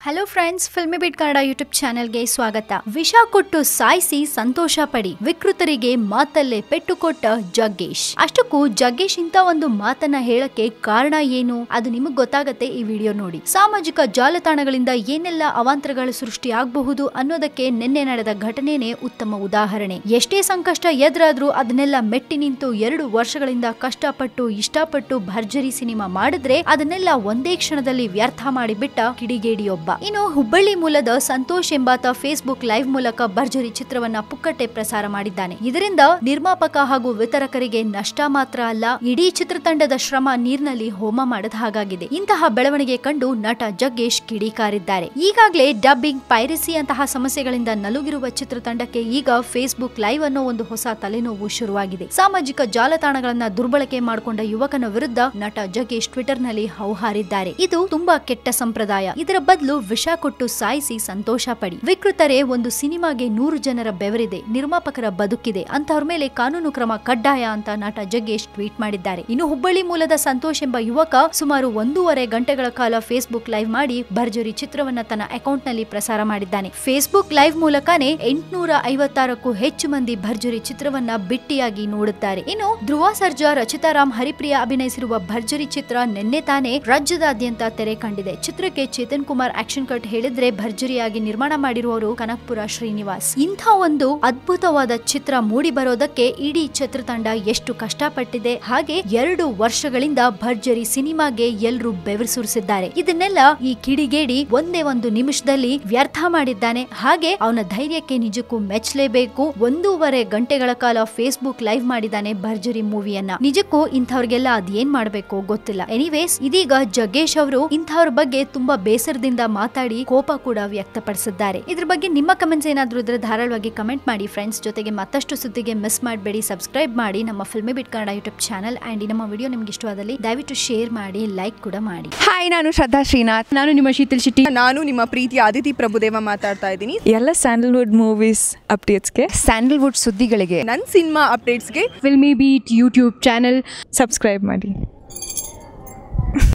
hello friends filmy bit Kannada YouTube ಚಾನೆಲ್ಗೆ ಸ್ವಾಗತ ವಿಷ ಕೊಟ್ಟು ಸಾಯಿಸಿ ಸಂತೋಷ ಪಡಿ ವಿಕೃತರಿಗೆ ಮಾತಲ್ಲೇ ಪೆಟ್ಟು ಕೊಟ್ಟ ಜಗ್ಗೇಶ್ ಅಷ್ಟಕ್ಕೂ ಜಗ್ಗೇಶ್ ಇಂತ ಒಂದು ಮಾತನ್ನ ಹೇಳಕ್ಕೆ ಕಾರಣ ಏನು ಅದು ನಿಮಗ್ ಗೊತ್ತಾಗತ್ತೆ ಈ ವಿಡಿಯೋ ನೋಡಿ ಸಾಮಾಜಿಕ ಜಾಲತಾಣಗಳಿಂದ ಏನೆಲ್ಲ ಅವಾಂತರಗಳು ಸೃಷ್ಟಿ ಆಗಬಹುದು ಅನ್ನೋದಕ್ಕೆ ನಿನ್ನೆ ನಡೆದ ಘಟನೆನೇ ಉತ್ತಮ ಉದಾಹರಣೆ ಎಷ್ಟೇ ಸಂಕಷ್ಟ ಎದುರಾದ್ರೂ ಅದನ್ನೆಲ್ಲ ಮೆಟ್ಟಿ ನಿಂತು ಎರಡು ವರ್ಷಗಳಿಂದ ಕಷ್ಟಪಟ್ಟು ಇಷ್ಟಪಟ್ಟು ಭರ್ಜರಿ ಸಿನಿಮಾ ಮಾಡಿದ್ರೆ ಅದನ್ನೆಲ್ಲ ಒಂದೇ ಕ್ಷಣದಲ್ಲಿ ವ್ಯರ್ಥ ಮಾಡಿಬಿಟ್ಟ ಕಿಡಿಗೇಡಿಯೊಬ್ಬ ಇನ್ನು ಹುಬ್ಬಳ್ಳಿ ಮೂಲದ ಸಂತೋಷ್ ಎಂಬಾತ ಫೇಸ್ಬುಕ್ ಲೈವ್ ಮೂಲಕ ಭರ್ಜರಿ ಚಿತ್ರವನ್ನ ಪುಕ್ಕಟ್ಟೆ ಪ್ರಸಾರ ಮಾಡಿದ್ದಾನೆ ಇದರಿಂದ ನಿರ್ಮಾಪಕ ಹಾಗೂ ವಿತರಕರಿಗೆ ನಷ್ಟ ಮಾತ್ರ ಅಲ್ಲ ಇಡೀ ಚಿತ್ರತಂಡದ ಶ್ರಮ ನೀರಿನಲ್ಲಿ ಹೋಮ ಮಾಡದ ಹಾಗಾಗಿದೆ ಇಂತಹ ಬೆಳವಣಿಗೆ ಕಂಡು ನಟ ಜಗ್ಗೇಶ್ ಕಿಡಿಕಾರಿದ್ದಾರೆ ಈಗಾಗಲೇ ಡಬ್ಬಿಂಗ್ ಪೈರಸಿ ಅಂತಹ ಸಮಸ್ಯೆಗಳಿಂದ ನಲುಗಿರುವ ಚಿತ್ರತಂಡಕ್ಕೆ ಈಗ ಫೇಸ್ಬುಕ್ ಲೈವ್ ಅನ್ನೋ ಒಂದು ಹೊಸ ತಲೆನೋವು ಶುರುವಾಗಿದೆ ಸಾಮಾಜಿಕ ಜಾಲತಾಣಗಳನ್ನ ದುರ್ಬಳಕೆ ಮಾಡಿಕೊಂಡ ಯುವಕನ ವಿರುದ್ಧ ನಟ ಜಗ್ಗೇಶ್ ಟ್ವಿಟರ್ ನಲ್ಲಿ ಹೌಹಾರಿದ್ದಾರೆ ಇದು ತುಂಬಾ ಕೆಟ್ಟ ಸಂಪ್ರದಾಯ ಇದರ ಬದಲು ವಿಷ ಕೊಟ್ಟು ಸಾಯಿಸಿ ಸಂತೋಷ ಪಡಿ ವಿಕೃತರೆ ಒಂದು ಸಿನಿಮಾಗೆ ನೂರು ಜನರ ಬೆವರಿದೆ ನಿರ್ಮಾಪಕರ ಬದುಕಿದೆ ಅಂತವ್ರ ಮೇಲೆ ಕಾನೂನು ಕ್ರಮ ಕಡ್ಡಾಯ ಅಂತ ನಟ ಜಗ್ಗೇಶ್ ಟ್ವೀಟ್ ಮಾಡಿದ್ದಾರೆ ಇನ್ನು ಹುಬ್ಬಳ್ಳಿ ಮೂಲದ ಸಂತೋಷ್ ಎಂಬ ಯುವಕ ಸುಮಾರು ಒಂದೂವರೆ ಗಂಟೆಗಳ ಕಾಲ ಫೇಸ್ಬುಕ್ ಲೈವ್ ಮಾಡಿ ಭರ್ಜರಿ ಚಿತ್ರವನ್ನ ತನ್ನ ಅಕೌಂಟ್ ನಲ್ಲಿ ಪ್ರಸಾರ ಮಾಡಿದ್ದಾನೆ ಫೇಸ್ಬುಕ್ ಲೈವ್ ಮೂಲಕನೇ ಎಂಟುನೂರ ಐವತ್ತಾರಕ್ಕೂ ಹೆಚ್ಚು ಮಂದಿ ಭರ್ಜರಿ ಚಿತ್ರವನ್ನ ಬಿಟ್ಟಿಯಾಗಿ ನೋಡುತ್ತಾರೆ ಇನ್ನು ಧ್ರುವ ಸರ್ಜಾ ರಚಿತಾರಾಮ್ ಹರಿಪ್ರಿಯ ಅಭಿನಯಿಸಿರುವ ಭರ್ಜರಿ ಚಿತ್ರ ನಿನ್ನೆ ತಾನೇ ರಾಜ್ಯದಾದ್ಯಂತ ತೆರೆ ಕಂಡಿದೆ ಚಿತ್ರಕ್ಕೆ ಚೇತನ್ ಕುಮಾರ್ ಆಕ್ಷನ್ ಕಟ್ ಹೇಳಿದ್ರೆ ಭರ್ಜರಿಯಾಗಿ ನಿರ್ಮಾಣ ಮಾಡಿರುವವರು ಕನಕ್ಪುರ ಶ್ರೀನಿವಾಸ್ ಇಂಥ ಒಂದು ಅದ್ಭುತವಾದ ಚಿತ್ರ ಮೂಡಿ ಬರೋದಕ್ಕೆ ಇಡೀ ಚಿತ್ರತಂಡ ಎಷ್ಟು ಕಷ್ಟಪಟ್ಟಿದೆ ಹಾಗೆ ಎರಡು ವರ್ಷಗಳಿಂದ ಭರ್ಜರಿ ಸಿನಿಮಾಗೆ ಎಲ್ರೂ ಬೆವರು ಸುರಿಸಿದ್ದಾರೆ ಇದನ್ನೆಲ್ಲ ಈ ಕಿಡಿಗೇಡಿ ಒಂದೇ ಒಂದು ನಿಮಿಷದಲ್ಲಿ ವ್ಯರ್ಥ ಮಾಡಿದ್ದಾನೆ ಹಾಗೆ ಅವನ ಧೈರ್ಯಕ್ಕೆ ನಿಜಕ್ಕೂ ಮೆಚ್ಚಲೇಬೇಕು ಒಂದೂವರೆ ಗಂಟೆಗಳ ಕಾಲ ಫೇಸ್ಬುಕ್ ಲೈವ್ ಮಾಡಿದ್ದಾನೆ ಭರ್ಜರಿ ಮೂವಿಯನ್ನ ನಿಜಕ್ಕೂ ಇಂಥವ್ರಿಗೆಲ್ಲ ಅದೇನ್ ಮಾಡ್ಬೇಕು ಗೊತ್ತಿಲ್ಲ ಎನಿವೇಸ್ ಇದೀಗ ಜಗ್ಗೇಶ್ ಅವರು ಇಂಥವ್ರ ಬಗ್ಗೆ ತುಂಬಾ ಬೇಸರದಿಂದ ಮಾತಾಡಿ ಕೋಪ ಕೂಡ ವ್ಯಕ್ತಪಡಿಸಿದ್ದಾರೆ ಇದ್ರ ಬಗ್ಗೆ ನಿಮ್ಮ ಕಮೆಂಟ್ಸ್ ಏನಾದ್ರೂ ಇದ್ರೆ ಧಾರಾಳವಾಗಿ ಕಮೆಂಟ್ ಮಾಡಿ ಫ್ರೆಂಡ್ಸ್ ಜೊತೆಗೆ ಮತ್ತಷ್ಟು ಸುದ್ದಿಗೆ ಮಿಸ್ ಮಾಡಬೇಡಿ ಸಬ್ಸ್ಕ್ರೈಬ್ ಮಾಡಿ ನಮ್ಮ filmy bit Kannada YouTube channel and ನಮ್ಮ ವಿಡಿಯೋ ನಿಮ್ಗೆ ಇಷ್ಟವಾದಲ್ಲಿ ದಯವಿಟ್ಟು ಶೇರ್ ಮಾಡಿ ಲೈಕ್ ಕೂಡ ಮಾಡಿ ಹಾಯ್ ನಾನು ಶ್ರದ್ಧಾ ಶ್ರೀನಾಥ್ ನಾನು ನಿಮ್ಮ ಶೀತಲ್ ಶೆಟ್ಟಿ ನಾನು ನಿಮ್ಮ ಪ್ರೀತಿಯ ಅದಿತಿ ಪ್ರಭುದೇವ ಮಾತಾಡ್ತಾ ಇದ್ದೀನಿ ಎಲ್ಲ ಸ್ಯಾಂಡಲ್ವುಡ್ ಮೂವೀಸ್ ಅಪ್ಡೇಟ್ಸ್ಗೆ ಸ್ಯಾಂಡಲ್ವುಡ್ ಸುದ್ದಿಗಳಿಗೆ ನನ್ನ ಸಿನಿಮಾ ಅಪ್ಡೇಟ್ಸ್ಗೆ filmy beat YouTube channel subscribe ಮಾಡಿ